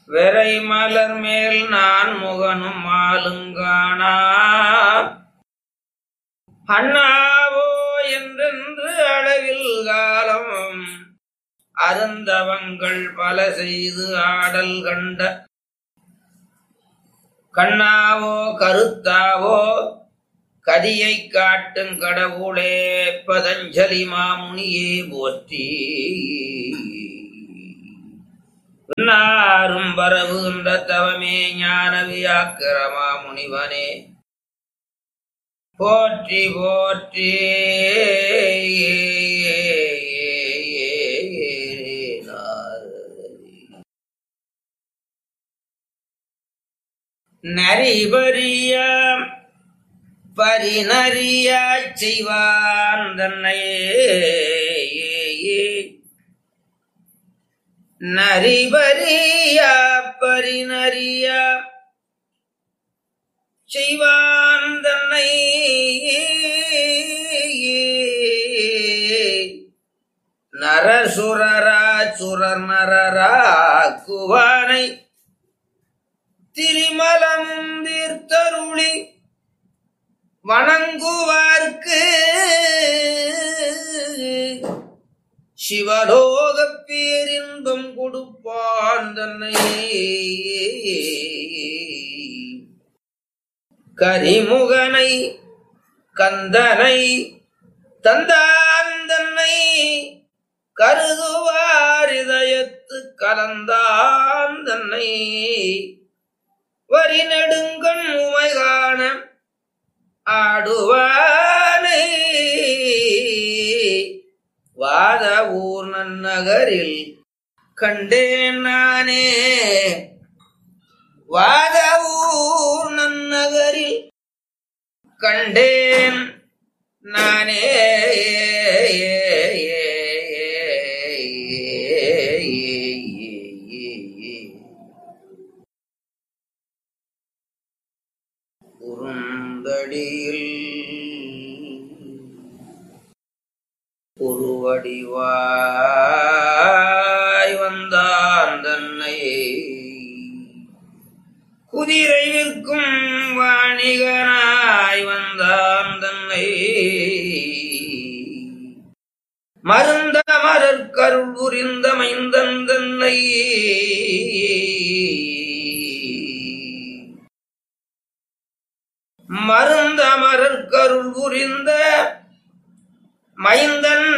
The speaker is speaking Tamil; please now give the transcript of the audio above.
வெறை மலர் மேல் நான் முகனும் ஆளுங்கானா அண்ணாவோ என்றென்று அளவில் காலம் அருந்தவங்கள் பல செய்து ஆடல் கண்ட கண்ணாவோ கருத்தாவோ கதியை காட்டும் கடவுளே பதஞ்சலி மாமுனியே போற்றி நாரும் பரவுகின்ற தவமே ஞான வியாக்கிரமா முனிவனே போற்றி போற்றி நரிபரிய பரிநறியாச் செய்வான் தன்னையே நரிபரியா பரிநறியா செய்வான் தன்னை நரசுரரா சுரர் நரரா குவானை திரிமலமும் தீர்த்தருளி வணங்குவார்க்கு சிவலோக பேரின்பம் கொடுப்பான் தன்னை கரிமுகனை கந்தனை தந்தான் தன்னை கருதுவார் இதயத்து கலந்தான் தன்னை வரி நெடுங்கண் உமை காண ஆடுவானை வாத ஊர் நன்னகரில் கண்டேன் நானே வாத ஊர் நன்னகரில் கண்டேன் நானே குறுந்தடியில் உருவடிவாய் வந்தான் தன்னை குதிரை விற்கும் வாணிகனாய் வந்தான் தன்னை மருந்த மரற்கருள் புரிந்த மைந்தன் தன்னை மருந்த மரற்கருள் புரிந்த மைந்தன்